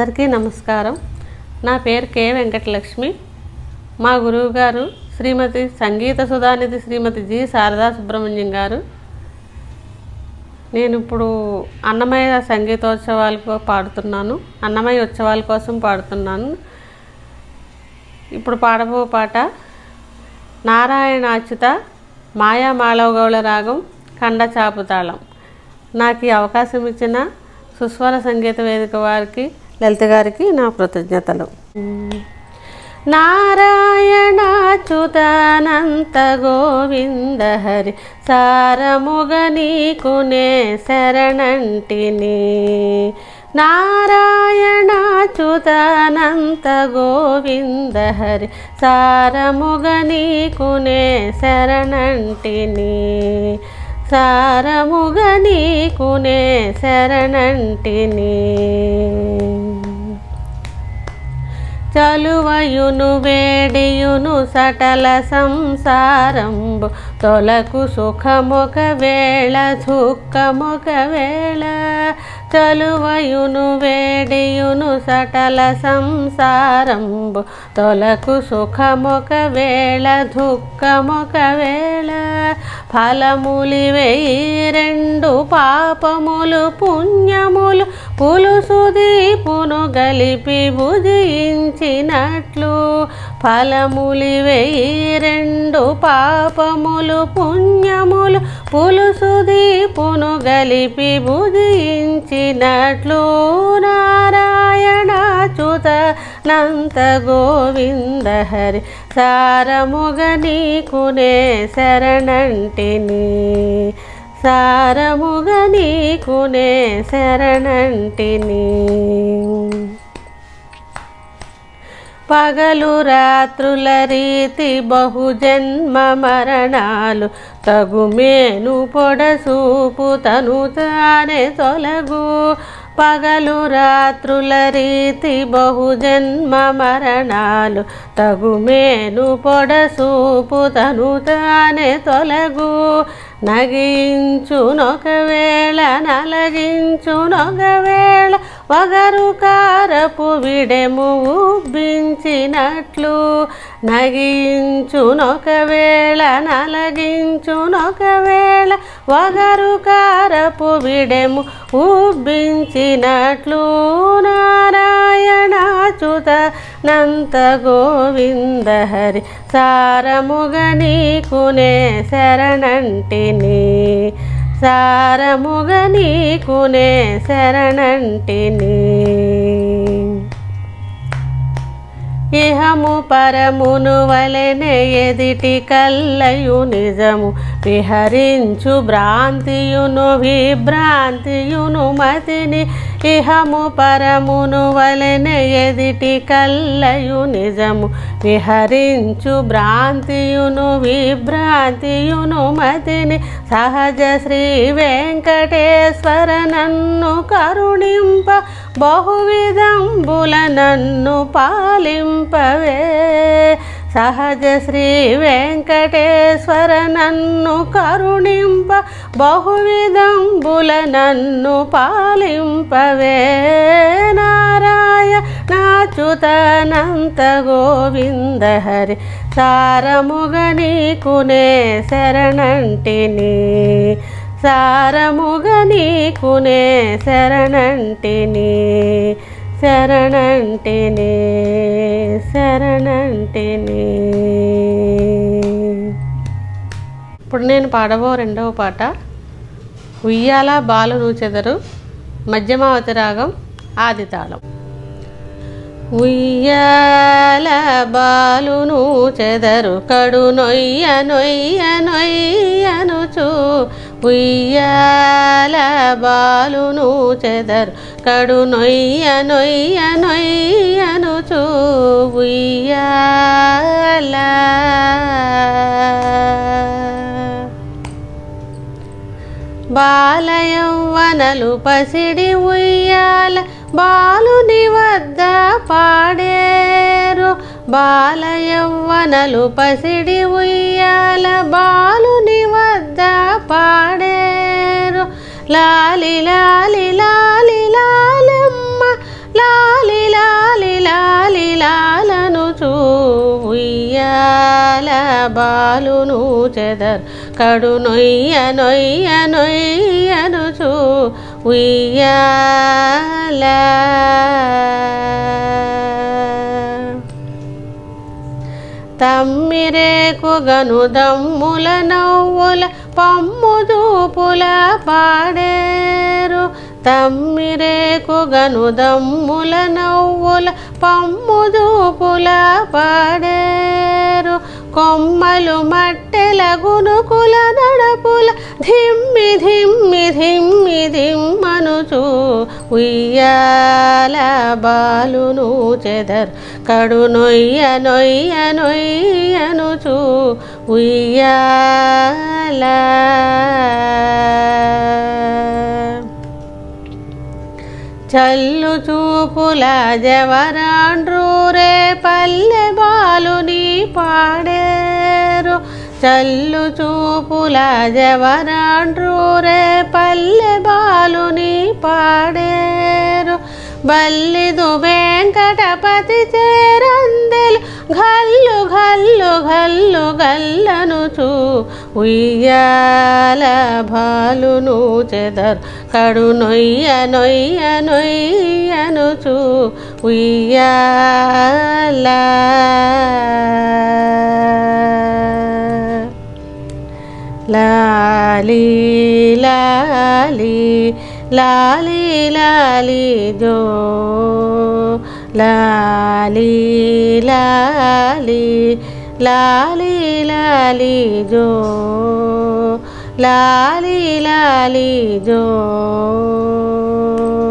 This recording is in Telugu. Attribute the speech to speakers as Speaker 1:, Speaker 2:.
Speaker 1: అందరికీ నమస్కారం నా పేరు కె వెంకటలక్ష్మి మా గురువు గారు శ్రీమతి సంగీత సుధానిధి శ్రీమతి జి శారదా సుబ్రహ్మణ్యం గారు నేను ఇప్పుడు అన్నమయ్య సంగీతోత్సవాలకు పాడుతున్నాను అన్నమయ్య ఉత్సవాల కోసం పాడుతున్నాను ఇప్పుడు పాడబో పాట నారాయణాచ్యుత మాయా మాళవగౌళ రాగం ఖండ చాపుతాళం నాకు ఈ అవకాశం ఇచ్చిన సుస్వర సంగీత వేదిక వారికి లలిత గారికి నా కృతజ్ఞతలు నారాయణాచ్యుతానంత గోవింద హరి సారముగ నీకునే శరణంటిని నారాయణాచ్యుతానంత గోవింద హరి సారముగ నీకునే శరణంటిని సారముగ నీకునే శరణంటిని చలువయును వేడియును సటల సంసారంబు తొలకు సుఖమొక వేళ దుఃఖమొక వేళ చలువయును వేడియును సటల సంసారంబు తొలకు సుఖమొక వేళ దుఃఖమొక వేళ ఫలములివే రెండు పాపములు పుణ్యములు పులుసు దీపును గలిపి భుజించినట్లు ఫలములివే రెండు పాపములు పుణ్యములు పులుసు దీపును గలిపి భుజించినట్లు నారాయణాచ్యుత నంత గోవింద హరి సారముగ నీకునే శరణంటిని సారముగ నీకునే శరణంటిని పగలు రాత్రుల రీతి బహుజన్మ మరణాలు తగుమేను పొడసూపు తను తానే తొలగు పగలు రాత్రుల రీతి బహుజన్మ మరణాలు తగుమేను పొడసూపు తను తానే తొలగు నగించునొకవేళ నలగించునొకవేళ వగరు కారపు విడెము ఉబ్బించినట్లు నగించునొకవేళ నలగించునొకవేళ వగరు కారపు విడెము ఉబ్బించినట్లు నారాయణాచ్యుత నంత గోవింద హరి సారముగ నీకునే శరణంటిని సారముగ నీకునే శరణంటిని ఇహము పరమును వలెనే ఎదిటి కల్లయు నిజము విహరించు భ్రాంతియును విభ్రాంతియును మతిని ఇహము పరమును వలెనే ఎదిటి కల్లయు నిజము విహరించు భ్రాంతియును విభ్రాంతియును మతిని సహజ శ్రీ వెంకటేశ్వర నన్ను కరుణింప బహువిధంబుల నన్ను పాలింపవే సహజ శ్రీ వెంకటేశ్వర నన్ను కరుణింప బహువిధంబుల నన్ను పాలింపవే నారాయ నాచ్యుతనంత గోవింద హరి సారముగ నీకునే శరణంటిని సారముగ నీకునే శరణంటిని శరణంటిని శరణంటిని ఇప్పుడు నేను పాడబో రెండవ పాట ఉయ్యాల బాలును చెదరు మధ్యమావతి రాగం ఆది తాళం ఉయ్యాల బాలును చెదరు కడు నొయ్య నొయ్య నొయ్యనుచు ఉయ్యాల బాలును చెదరు కడు నొయ్య నొయ్య నొయ్యనుచు ఉయ్యాల బాలయౌవనలు పసిడి ఉయ్యాల బాలుని వద్ద పాడేరు బాలయౌవనలు పసిడి ఉయ్యాల బాలుని వద్ద పాడేరు లాలి లాలి లాలి లాలమ్మ లాలి బాలును చెదర్ కడు నొయ్య నొయ్య నొయ్యనుచు ఉయ్యాల తమ్మిరేకు గను దమ్ముల నవ్వుల పమ్ము దూపుల పాడేరు తమ్మిరేకు గను దమ్ముల నవ్వుల పమ్ము దూపుల పాడేరు కొమ్మలు మట్టెల గునుకుల నడపుల ధిమ్మి ధిమ్మి ధిమ్మి ధిమ్మనుచు ఉయ్యాల బాలును చెదర్ కడు నొయ్య నొయ్య నొయ్యనుచు ఉయ్యాల చల్లు చూపుల జవరాండ్రూరే పల్లె బాలుని పాడేరు చల్లు చూపుల జవరాండ్రూరే పల్లె బాలుని పాడేరు బల్లిదు వెంకటపతి చేరందెలు గల్లు గల్లు గల్లు గల్లనుచు ఉయ్యాల బాలును చెదర్ కడు నొయ్య నొయ్య నొయ్యనుచు ఉయ్యాల లాలి లాలి లాలి లాలి జో లాలి లాలి లాలి లాలి జో లాలి లాలి జో